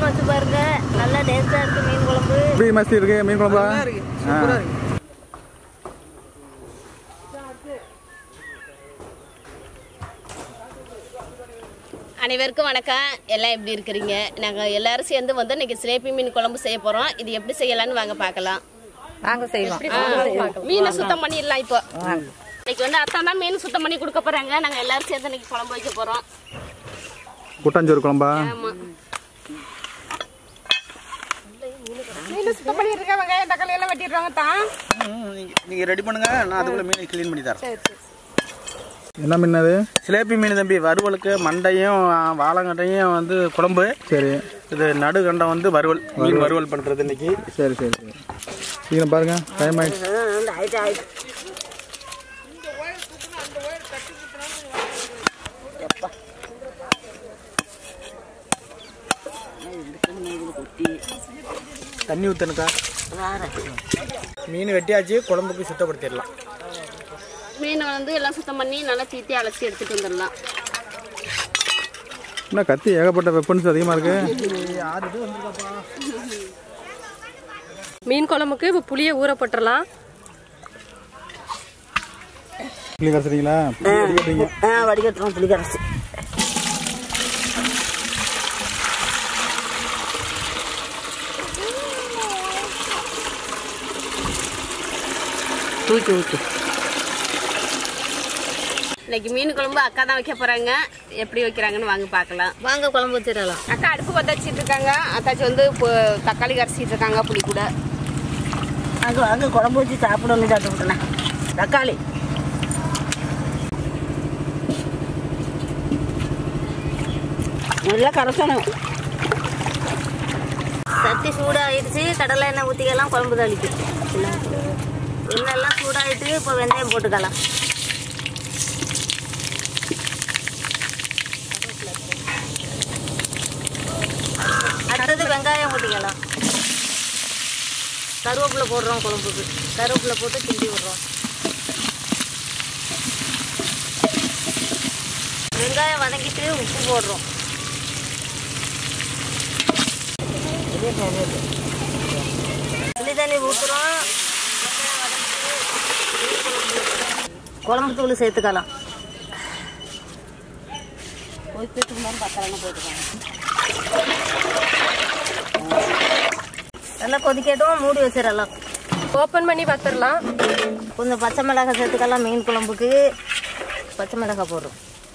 வச்சு பாருங்க நல்லா டேஸ்டா இருக்கு மீன் குழம்பு எப்படி மஸ்தி இருக்கு மீன் குழம்பா நல்லா இருக்கு சூப்பரா இருக்கு அனைவருக்கும் வணக்கம் எல்லாம் எப்படி இருக்கிறீங்க நாங்கள் எல்லாரும் சேர்ந்து வந்து இன்னைக்கு சிலேபி மீன் குழம்பு செய்ய போகிறோம் இது எப்படி செய்யலாம்னு வாங்க பார்க்கலாம் நாங்க செய்வோம் மீனை சுத்தம் பண்ணிடலாம் இப்போ இன்னைக்கு வந்து அத்தா தான் மீன் சுத்தம் பண்ணி கொடுக்க போறாங்க நாங்கள் எல்லாரும் சேர்ந்து இன்னைக்கு குழம்பு வைக்க போகிறோம் கூட்டாஞ்சோறு குழம்பா ஆமாம் மீன் சுத்தம் பண்ணிட்டு வெங்காயம் தக்காளி எல்லாம் வெட்டிடுறாங்க தான் ம், நீங்க நீங்க ரெடி பண்ணுங்க நான் அதுக்குள்ள மீனை க்ளீன் பண்ணி தரேன் என்ன மீன் அது சிலேபி மீன் தம்பி வறுவலுக்கு மண்டையும் ஆ, வாழைங்கட்டையும் வந்து குழம்பு சரி இது நடுகண்டம் வந்து வறுவல் மீன் வறுவல் பண்றது இன்னைக்கு சரி சரி சரி சீக்கிரம் பாருங்க டைம் ஆயிடுச்சு ஆயிட்டு ஆயிட்டு தண்ணி ஊத்தணுக்கா மீன் வெட்டியாச்சு குழம்புக்கு சுத்தப்படுத்திடலாம் மீனை வந்து எல்லாம் சுத்தம் பண்ணி நல்லா தீத்தி அலசி எடுத்துட்டு வந்துடலாம் என்ன கத்தி ஏகப்பட்ட வெப்பன்ஸ் அதிகமாக இருக்கு மீன் குழம்புக்கு இப்போ புளியை ஊற போட்டுறலாம் புளி கரைச்சிட்டீங்களா புளி அடிக்கிறீங்க ஆ வடிகட்டுறோம் புளி கரைச்சி தூக்கி ஊற்று இன்னைக்கு மீன் குழம்பு அக்கா தான் வைக்க போறாங்க எப்படி வைக்கிறாங்கன்னு வாங்க பார்க்கலாம் வாங்க குழம்பு வச்சிடலாம் அக்கா அடுப்பு பற்ற வச்சிட்டு இருக்காங்க அத்தாச்சி வந்து இப்போ தக்காளி கரைச்சிட்டு இருக்காங்க புளி கூட அங்கே அங்கே குழம்பு வச்சு சாப்பிடணும் சாப்பிட்டு விட்டேன் தக்காளி நல்லா கரைசணும் சட்டி சூடாயிடுச்சு கடலை எண்ணெய் ஊற்றிக்கலாம் குழம்பு தாளிக்கு எண்ணெய்லாம் சூடாயிட்டு இப்போ வெந்தயம் போட்டுக்கலாம் அடுத்தது வெங்காயம் ஊற்றிக்கலாம் கருவேப்பிலை போடுறோம் குழம்புக்கு கருவேப்பிலை போட்டு கிண்டி விடுறோம் வெங்காயம் வதக்கிட்டு உப்பு போடுறோம் புளி தண்ணி ஊற்றுறோம் குழம்பு தூள் சேர்த்துக்கலாம் நல்லா கொதிக்கட்டும் மூடி வச்சிடலாம் ஓப்பன் பண்ணி பார்த்துடலாம் கொஞ்சம் பச்சை மிளகாய் சேர்த்துக்கலாம் மீன் குழம்புக்கு பச்சை மிளகாய் போடுறோம்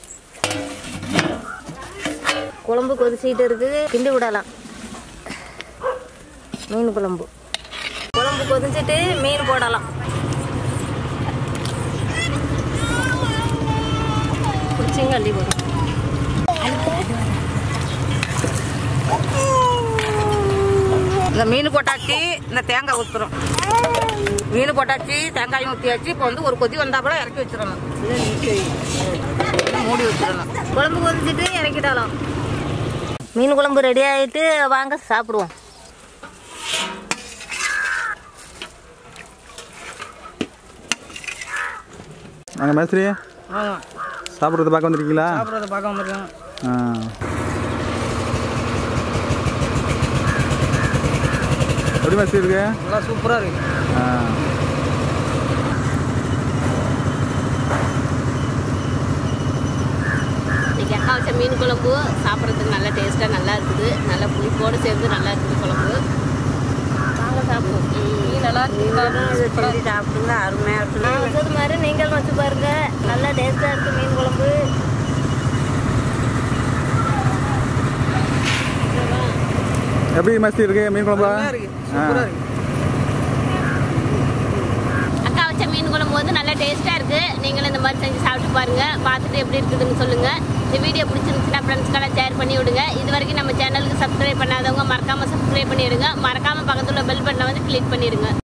குழம்பு கொதிச்சிட்டு இருக்கு கிண்டி விடலாம் மீன் குழம்பு குழம்பு கொதிச்சிட்டு மீன் போடலாம் பிடிச்சிங்க அள்ளி வரும் இந்த மீன் போட்டாச்சு இந்த தேங்காய் ஊற்றுறோம் மீன் போட்டாச்சு தேங்காயும் ஊற்றியாச்சு இப்போ வந்து ஒரு கொதி வந்தாப்புல இறக்கி வச்சிடணும் மூடி வச்சிடணும் குழம்பு கொதிச்சுட்டு இறக்கிடலாம் மீன் குழம்பு ரெடி ஆகிட்டு வாங்க சாப்பிடுவோம் நாங்கள் மேஸ்திரி சாப்பிட்றத பார்க்க வந்திருக்கீங்களா சாப்பிட்றத பார்க்க வந்திருக்கோம் ஆ எப்படி மேஸ்திரி இருக்கு நல்லா சூப்பரா இருக்கு ஆ இன்னைக்கு அக்கா வச்ச மீன் குழம்பு சாப்பிட்றதுக்கு நல்லா டேஸ்ட்டாக நல்லா இருக்குது நல்லா புளிப்போடு சேர்ந்து நல்லா இருக்குது குழம்பு வாங்க சாப்பிடுவோம் மீன் நல்லா இருக்கு சாப்பிடுங்க அருமையாக இருக்கு நான் வச்சது மாதிரி நீங்களும் வச்சு பாருங்க நல்லா டேஸ்ட்டாக இருக்கு மீன் குழம்பு எப்படி மேஸ்திரி இருக்கு மீன் குழம்பா நல்லா இருக்கு சூப்பரா இருக்கு அக்கா வச்ச மீன் குழம்பு வந்து நல்லா டேஸ்ட்டாக இருக்குது நீங்களும் இந்த மாதிரி செஞ்சு சாப்பிட்டு பாருங்கள் பார்த்துட்டு எப்படி இருக்குதுன்னு சொல்லுங்கள் இந்த வீடியோ பிடிச்சிருந்துச்சுன்னா ஃப்ரெண்ட்ஸ்க்கெல்லாம் ஷேர் பண்ணி விடுங்க இது வரைக்கும் நம்ம சேனலுக்கு சப்ஸ்கிரைப் பண்ணாதவங்க மறக்காமல் சப்ஸ்கிரைப் பண்ணிவிடுங்க மறக்காமல் பக்கத்தில் பெல் பட்டனை வந்து கிளிக் பண்ணிடுங்க